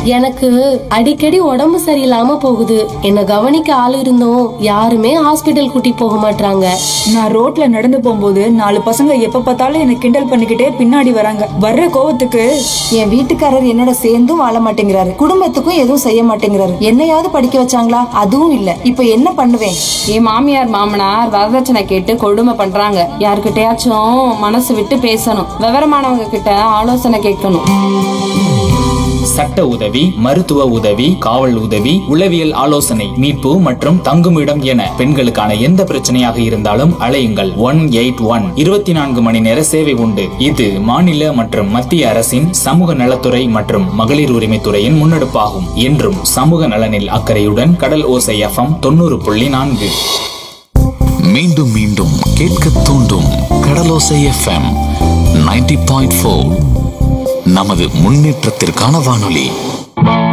எனக்கு அடிக்கடி உடம்பு சரியில்லாம போகுது என்ன கவனிக்க ஆள் இருந்தும் யாருமே ஹாஸ்பிட்டல் கூட்டி போக மாட்டாங்க நான் ரோட்ல நடந்து போகும்போது நாலு பசங்க எப்ப பார்த்தாலும் என்ன கிண்டல் பண்ணிக்கிட்டே பின்னாடி வராங்க வர்ற கோவத்துக்கு என் வீட்டுக்காரர் என்னோட சேர்ந்தும் வாழ மாட்டேங்கிறாரு குடும்பத்துக்கும் எதுவும் செய்ய மாட்டேங்கிறாரு என்னையாவது படிக்க வச்சாங்களா அதுவும் இல்ல இப்ப என்ன பண்ணுவேன் என் மாமியார் மாமனார் வரதட்சணை கேட்டு கொடுமை பண்றாங்க யார்கிட்டயாச்சும் மனசு விட்டு பேசணும் விவரமானவங்க கிட்ட ஆலோசனை கேட்கணும் சட்ட உதவி மருத்துவ உதவி காவல் உதவி உளவியல் ஆலோசனை மீட்பு மற்றும் தங்குமிடம் என பெண்களுக்கான எந்த பிரச்சனையாக இருந்தாலும் அழையுங்கள் ஒன் எயிட் ஒன் இருபத்தி நான்கு மணி நேர சேவை உண்டு இது மாநில மற்றும் மத்திய அரசின் சமூக நலத்துறை மற்றும் மகளிர் உரிமைத்துறையின் முன்னெடுப்பாகும் என்றும் சமூக நலனில் அக்கறையுடன் கடல் ஓசை எஃப்எம் தொண்ணூறு புள்ளி நான்கு மீண்டும் மீண்டும் கேட்க தூண்டும் கடலோசை எஃப்எம் 90.4 பாயிண்ட் நமது முன்னேற்றத்திற்கான வானொலி